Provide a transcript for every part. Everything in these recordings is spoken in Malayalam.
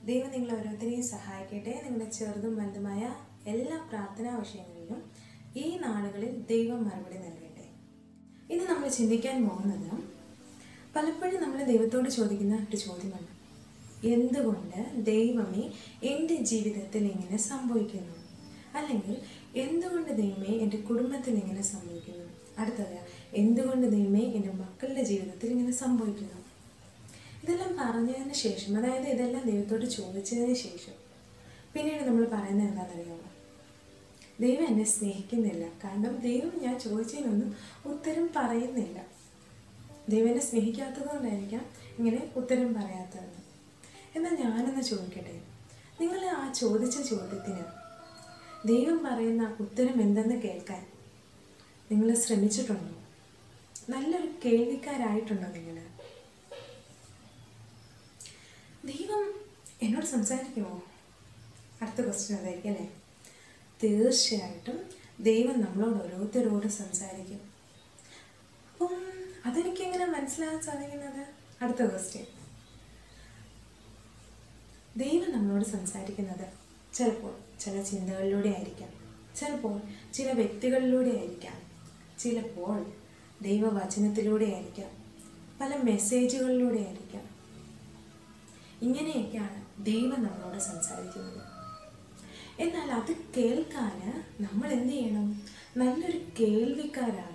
ദൈവം നിങ്ങളെ ഓരോരുത്തരെയും സഹായിക്കട്ടെ നിങ്ങളുടെ ചെറുതും വലുതുമായ എല്ലാ പ്രാർത്ഥനാ വിഷയങ്ങളിലും ഈ നാളുകളിൽ ദൈവം മറുപടി നൽകട്ടെ ഇന്ന് നമ്മൾ ചിന്തിക്കാൻ പോകുന്നത് പലപ്പോഴും നമ്മൾ ദൈവത്തോട് ചോദിക്കുന്ന ഒരു ചോദ്യമാണ് എന്തുകൊണ്ട് ദൈവമേ എൻ്റെ ജീവിതത്തിൽ ഇങ്ങനെ സംഭവിക്കുന്നു അല്ലെങ്കിൽ എന്തുകൊണ്ട് ദൈവമേ എൻ്റെ കുടുംബത്തിൽ ഇങ്ങനെ സംഭവിക്കുന്നു അടുത്തത് എന്തുകൊണ്ട് ദൈവമേ എൻ്റെ മക്കളുടെ ജീവിതത്തിൽ ഇങ്ങനെ സംഭവിക്കുന്നു ഇതെല്ലാം പറഞ്ഞതിന് ശേഷം അതായത് ഇതെല്ലാം ദൈവത്തോട് ചോദിച്ചതിന് ശേഷം പിന്നീട് നമ്മൾ പറയുന്നത് എന്താണെന്നറിയാമോ ദൈവം എന്നെ സ്നേഹിക്കുന്നില്ല കാരണം ദൈവം ഞാൻ ചോദിച്ചതിനൊന്നും ഉത്തരം പറയുന്നില്ല ദൈവം എന്നെ സ്നേഹിക്കാത്തത് കൊണ്ടായിരിക്കാം ഇങ്ങനെ ഉത്തരം പറയാത്തത് എന്നാൽ ഞാനൊന്ന് ചോദിക്കട്ടെ നിങ്ങൾ ആ ചോദിച്ച ചോദ്യത്തിന് ദൈവം പറയുന്ന ഉത്തരം എന്തെന്ന് കേൾക്കാൻ നിങ്ങൾ ശ്രമിച്ചിട്ടുണ്ടോ നല്ലൊരു കേൾവിക്കാരായിട്ടുണ്ടോ നിങ്ങൾ ദൈവം എന്നോട് സംസാരിക്കുമോ അടുത്ത ക്വസ്റ്റ്യൻ അതായിരിക്കും അല്ലേ തീർച്ചയായിട്ടും ദൈവം നമ്മളോട് ഓരോരുത്തരോട് സംസാരിക്കും അപ്പം അതെനിക്ക് എങ്ങനെ മനസ്സിലാകാൻ സാധിക്കുന്നത് അടുത്ത ക്വസ്റ്റ്യൻ ദൈവം നമ്മളോട് സംസാരിക്കുന്നത് ചിലപ്പോൾ ചില ചിന്തകളിലൂടെ ആയിരിക്കാം ചിലപ്പോൾ ചില വ്യക്തികളിലൂടെ ആയിരിക്കാം ചിലപ്പോൾ ദൈവവചനത്തിലൂടെ ആയിരിക്കാം പല മെസ്സേജുകളിലൂടെ ആയിരിക്കാം ഇങ്ങനെയൊക്കെയാണ് ദൈവം നമ്മളോട് സംസാരിക്കുന്നത് എന്നാൽ അത് കേൾക്കാൻ നമ്മൾ എന്ത് ചെയ്യണം നല്ലൊരു കേൾവിക്കാരാകണം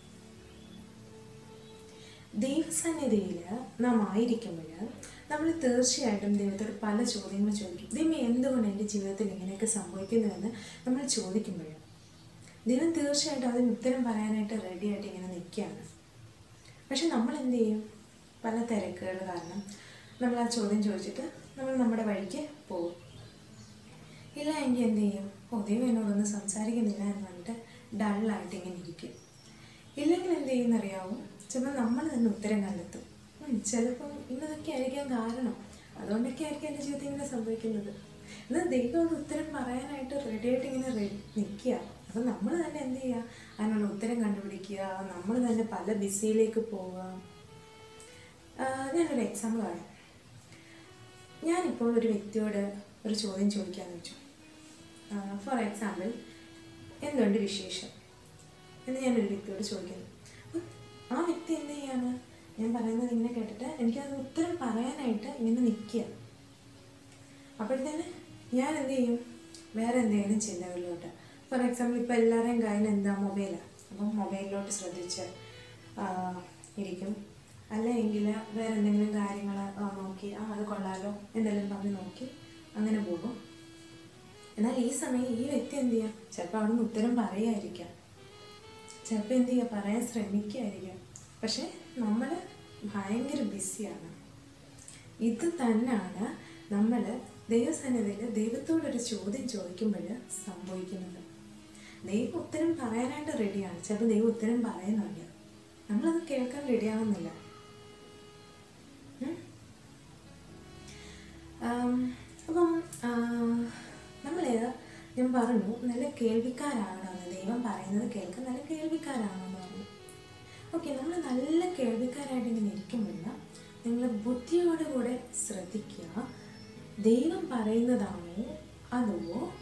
ദൈവസന്നിധിയിൽ നാം ആയിരിക്കുമ്പോൾ നമ്മൾ തീർച്ചയായിട്ടും ദൈവത്തോട് പല ചോദ്യങ്ങൾ ചോദിക്കും ദൈവം എന്തുകൊണ്ട് എൻ്റെ ജീവിതത്തിൽ ഇങ്ങനെയൊക്കെ സംഭവിക്കുന്നുവെന്ന് നമ്മൾ ചോദിക്കുമ്പോൾ ദൈവം തീർച്ചയായിട്ടും അതിന് ഉത്തരം പറയാനായിട്ട് റെഡി ആയിട്ട് ഇങ്ങനെ നിൽക്കുകയാണ് പക്ഷെ നമ്മൾ എന്ത് ചെയ്യും പല തിരക്കുകൾ കാരണം നമ്മൾ ആ ചോദ്യം ചോദിച്ചിട്ട് നമ്മൾ നമ്മുടെ വഴിക്ക് പോകും ഇല്ല എങ്കിൽ എന്ത് ചെയ്യും ഓ ദൈവം എന്നോടൊന്നും സംസാരിക്കുന്നില്ല എന്ന് പറഞ്ഞിട്ട് ഡള്ളായിട്ട് ഇങ്ങനെ ഇരിക്കും ഇല്ലെങ്കിൽ എന്ത് ചെയ്യുന്നറിയാവും ചിലപ്പോൾ നമ്മൾ തന്നെ ഉത്തരം കണ്ടെത്തും ഉം, ചിലപ്പം ഇന്നതൊക്കെ ആയിരിക്കാം കാരണം അതുകൊണ്ടൊക്കെ ആയിരിക്കും എൻ്റെ ജീവിതത്തിൽ ഇങ്ങനെ സംഭവിക്കുന്നത് എന്നാൽ ദൈവം ഒരു ഉത്തരം പറയാനായിട്ട് റെഡി ആയിട്ട് ഇങ്ങനെ റെഡി നിൽക്കുക അപ്പം നമ്മൾ തന്നെ എന്ത് ചെയ്യുക അതിനുള്ള ഉത്തരം കണ്ടുപിടിക്കുക നമ്മൾ തന്നെ പല ബിസിയിലേക്ക് പോവുക ആ, ഞാനൊരു എക്സാമ്പിൾ പറയാം ഞാനിപ്പോൾ ഒരു വ്യക്തിയോട് ഒരു ചോദ്യം ചോദിക്കാമെന്ന് വെച്ചു ഫോർ എക്സാമ്പിൾ എന്തുണ്ട് വിശേഷം എന്ന് ഞാനൊരു വ്യക്തിയോട് ചോദിക്കുന്നു അപ്പം ആ വ്യക്തി എന്ത് ചെയ്യാണ് ഞാൻ പറയുന്നത് ഇങ്ങനെ കേട്ടിട്ട് എനിക്കത് ഉത്തരം പറയാനായിട്ട് ഇങ്ങനെ നിൽക്കുക അപ്പോഴത്തേന് ഞാൻ എന്ത് ചെയ്യും വേറെ എന്തെങ്കിലും ചിന്തകളിലോട്ട് ഫോർ എക്സാമ്പിൾ ഇപ്പോൾ എല്ലാവരുടെയും കയ്യിൽ എന്താ മൊബൈലാണ് അപ്പം മൊബൈലിലോട്ട് ശ്രദ്ധിച്ച് ആ, ഇരിക്കും അല്ലെങ്കിൽ വേറെ എന്തെങ്കിലും കാര്യങ്ങൾ നോക്കി ആ അത് കൊള്ളാലോ എന്തെങ്കിലും പറഞ്ഞ് നോക്കി അങ്ങനെ പോകും എന്നാൽ ഈ സമയം ഈ വ്യക്തി എന്ത് ചെയ്യാം ചിലപ്പോൾ അവിടെ നിന്ന് ഉത്തരം പറയായിരിക്കാം ചിലപ്പോൾ എന്ത് ചെയ്യുക പറയാൻ ശ്രമിക്കുകയായിരിക്കാം പക്ഷെ നമ്മൾ ഭയങ്കര ബിസിയാണ് ഇത് തന്നെയാണ് നമ്മൾ ദൈവസന്നിധിയിൽ ദൈവത്തോടൊരു ചോദ്യം ചോദിക്കുമ്പോൾ സംഭവിക്കുന്നത് ദൈവം ഉത്തരം പറയാനായിട്ട് റെഡിയാണ് ചിലപ്പോൾ ദൈവം ഉത്തരം പറയുന്നുണ്ട് നമ്മളത് കേൾക്കാൻ റെഡിയാവുന്നില്ല ഉം? ആം, അപ്പം നമ്മൾ ഞാൻ പറഞ്ഞു നല്ല കേൾവിക്കാരാകണമെന്ന് ദൈവം പറയുന്നത് കേൾക്കാൻ നല്ല കേൾവിക്കാരാകണമെന്ന് പറഞ്ഞു ഓക്കെ നമ്മൾ നല്ല കേൾവിക്കാരായിട്ട് ഇങ്ങനെ ഇരിക്കുമ്പോൾ നിങ്ങൾ ബുദ്ധിയോടുകൂടെ ശ്രദ്ധിക്കുക ദൈവം പറയുന്നതാണോ അതോ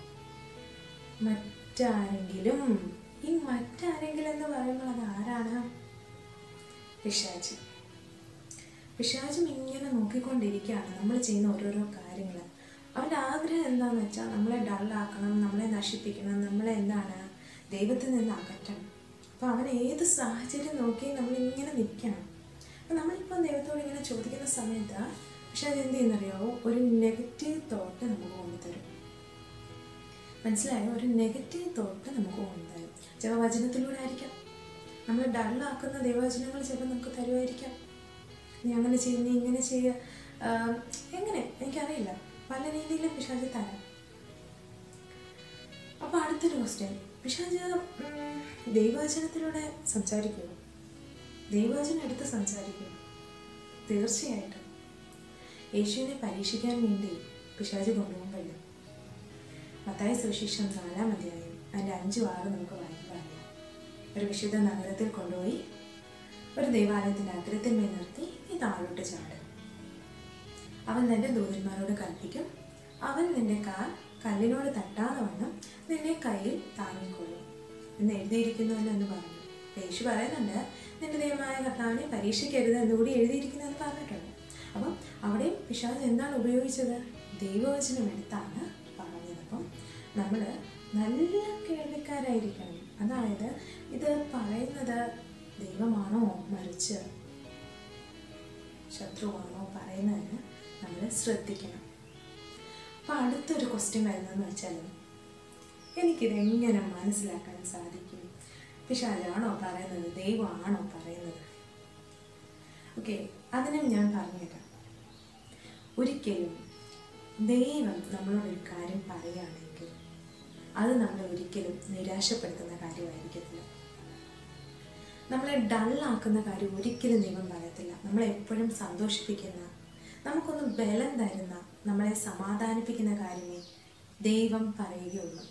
മറ്റാരെങ്കിലും ഈ മറ്റാരെങ്കിലും എന്ന് പറയുമ്പോൾ അത് ആരാണ് പിശാചി പിശാചും ഇങ്ങനെ നോക്കിക്കൊണ്ടിരിക്കുകയാണ് നമ്മൾ ചെയ്യുന്ന ഓരോരോ കാര്യങ്ങൾ അവൻ്റെ ആഗ്രഹം എന്താണെന്ന് വെച്ചാൽ നമ്മളെ ഡള്ളാക്കണം നമ്മളെ നശിപ്പിക്കണം നമ്മളെ എന്താണ് ദൈവത്തിൽ നിന്ന് അകറ്റണം അപ്പോൾ അവൻ ഏത് സാഹചര്യം നോക്കി നമ്മളിങ്ങനെ നിൽക്കണം അപ്പോൾ നമ്മളിപ്പോൾ ദൈവത്തോട് ഇങ്ങനെ ചോദിക്കുന്ന സമയത്ത് പക്ഷെ അത് എന്ത് ചെയ്യുന്നറിയാവോ ഒരു നെഗറ്റീവ് തോട്ട് നമുക്ക് കൊണ്ടുതരും മനസ്സിലായോ ഒരു നെഗറ്റീവ് തോട്ട് നമുക്ക് കൊണ്ടുതരും ചില വചനത്തിലൂടെ ആയിരിക്കാം നമ്മൾ ഡള്ളാക്കുന്ന ദൈവവചനങ്ങൾ ചിലപ്പോൾ നമുക്ക് തരുമായിരിക്കാം നീ അങ്ങനെ ചെയ്യ നീ ഇങ്ങനെ ചെയ്യുക ആഹ് എങ്ങനെ എനിക്കറിയില്ല പല രീതിയിലും പിശാജ് തരാം അപ്പോൾ അടുത്തൊരു ക്വസ്റ്റ്യൻ പിശാജ് ഉം, ദൈവവചനത്തിലൂടെ സംസാരിക്കുമോ ദൈവവചനം എടുത്ത് സംസാരിക്കുമോ തീർച്ചയായിട്ടും യേശുവിനെ പരീക്ഷിക്കാൻ വേണ്ടി പിശാജ് കൊണ്ടുപോകുമ്പോൾ മത്തായ സുവിശേഷം നാലാം അധ്യായം അതിൻ്റെ അഞ്ചും ആറ് നമുക്ക് വായിക്കാൻ അറിയാം ഒരു വിശുദ്ധ നഗരത്തിൽ കൊണ്ടുപോയി ഒരു ദൈവാലയത്തിൻ്റെ അഗ്രത്തിന്മേൽ നിർത്തി ഈ താഴോട്ട് ചാടും അവൻ തൻ്റെ ദൂതന്മാരോട് കൽപ്പിക്കും അവൻ നിന്റെ കാൽ കല്ലിനോട് തട്ടാതെ വണ്ണം നിന്നെ കയ്യിൽ താങ്ങിക്കൊള്ളും എന്ന് എഴുതിയിരിക്കുന്നുവല്ലോ എന്ന് പറഞ്ഞു അപ്പോൾ യേശു പറയുന്നുണ്ട് നിന്റെ ദൈവമായ കർത്താവിനെ പരീക്ഷിക്കരുത് എന്നുകൂടി എഴുതിയിരിക്കുന്നു എന്ന് പറഞ്ഞിട്ടുണ്ട് അപ്പം അവിടെയും പിശാജ് എന്താണ് ഉപയോഗിച്ചത് ദൈവവചനം എടുത്താണ് പറഞ്ഞത് അപ്പം നമ്മൾ നല്ല കേൾവിക്കാരായിരിക്കണം അതായത് ഇത് പറയുന്നത് ദൈവമാണോ മറിച്ച് ശത്രുവാണോ പറയുന്നതിന് നമ്മൾ ശ്രദ്ധിക്കണം അപ്പം അടുത്തൊരു ക്വസ്റ്റ്യൻ വരുന്നതെന്ന് വെച്ചാൽ എനിക്കിത് എങ്ങനെ മനസ്സിലാക്കാൻ സാധിക്കും പിശാചാണോ പറയുന്നത് ദൈവമാണോ പറയുന്നത് ഓക്കെ അതിനും ഞാൻ പറഞ്ഞുതരാം ഒരിക്കലും ദൈവം നമ്മളോട് ഒരു കാര്യം പറയുകയാണെങ്കിൽ അത് നമ്മളെ ഒരിക്കലും നിരാശപ്പെടുത്തുന്ന കാര്യമായിരിക്കത്തില്ല നമ്മളെ ഡള്ളാക്കുന്ന കാര്യം ഒരിക്കലും ദൈവം പറയത്തില്ല നമ്മളെ എപ്പോഴും സന്തോഷിപ്പിക്കുന്ന നമുക്കൊന്ന് ബലം തരുന്ന നമ്മളെ സമാധാനിപ്പിക്കുന്ന കാര്യമേ ദൈവം പറയുകയുള്ളൂ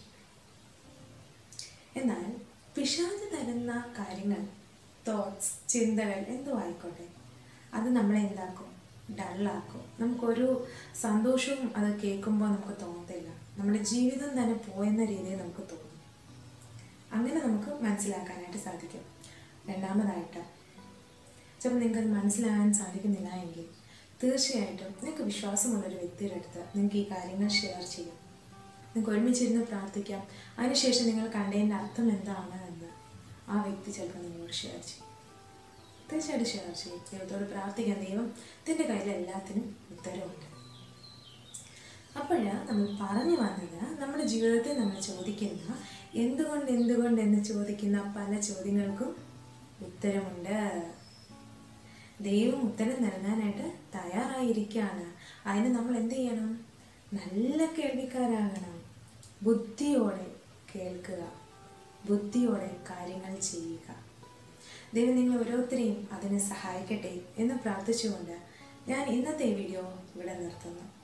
എന്നാൽ പിശാച് തരുന്ന കാര്യങ്ങൾ തോട്ട്സ് ചിന്തകൾ എന്തോ ആയിക്കോട്ടെ അത് നമ്മളെ എന്താക്കും ഡള്ളാക്കും നമുക്കൊരു സന്തോഷവും അത് കേൾക്കുമ്പോൾ നമുക്ക് തോന്നത്തില്ല നമ്മുടെ ജീവിതം തന്നെ പോയെന്ന രീതിയിൽ നമുക്ക് തോന്നും അങ്ങനെ നമുക്ക് മനസ്സിലാക്കാനായിട്ട് സാധിക്കും രണ്ടാമതായിട്ട് ചിലപ്പോൾ നിങ്ങൾക്കത് മനസ്സിലാകാൻ സാധിക്കുന്നില്ല എങ്കിൽ തീർച്ചയായിട്ടും നിങ്ങൾക്ക് വിശ്വാസമുള്ളൊരു വ്യക്തിയുടെ അടുത്ത് നിങ്ങൾക്ക് ഈ കാര്യങ്ങൾ ഷെയർ ചെയ്യാം നിങ്ങൾക്ക് ഒരുമിച്ചിരുന്ന് പ്രാർത്ഥിക്കാം അതിനുശേഷം നിങ്ങൾ കണ്ടതിൻ്റെ അർത്ഥം എന്താണ് എന്ന് ആ വ്യക്തി ചിലപ്പോൾ നിങ്ങളോട് ഷെയർ ചെയ്യും തീർച്ചയായിട്ടും ഷെയർ ചെയ്യും ദൈവത്തോട് പ്രാർത്ഥിക്കാൻ ദൈവത്തിൻ്റെ കയ്യിൽ എല്ലാത്തിനും ഉത്തരവുണ്ട് അപ്പോൾ നമ്മൾ പറഞ്ഞു വന്നത് നമ്മുടെ ജീവിതത്തിൽ നമ്മൾ ചോദിക്കുന്ന എന്തുകൊണ്ട് എന്തുകൊണ്ട് എന്ന് ചോദിക്കുന്ന പല ചോദ്യങ്ങൾക്കും ഉത്തരമുണ്ട് ദൈവം ഉത്തരം നൽകാനായിട്ട് തയ്യാറായിരിക്കുകയാണ് അതിന് നമ്മൾ എന്ത് ചെയ്യണം നല്ല കേൾവിക്കാരാകണം ബുദ്ധിയോടെ കേൾക്കുക ബുദ്ധിയോടെ കാര്യങ്ങൾ ചെയ്യുക ദൈവം നിങ്ങൾ ഓരോരുത്തരെയും അതിനെ സഹായിക്കട്ടെ എന്ന് പ്രാർത്ഥിച്ചുകൊണ്ട് ഞാൻ ഇന്നത്തെ വീഡിയോ ഇവിടെ നിർത്തുന്നു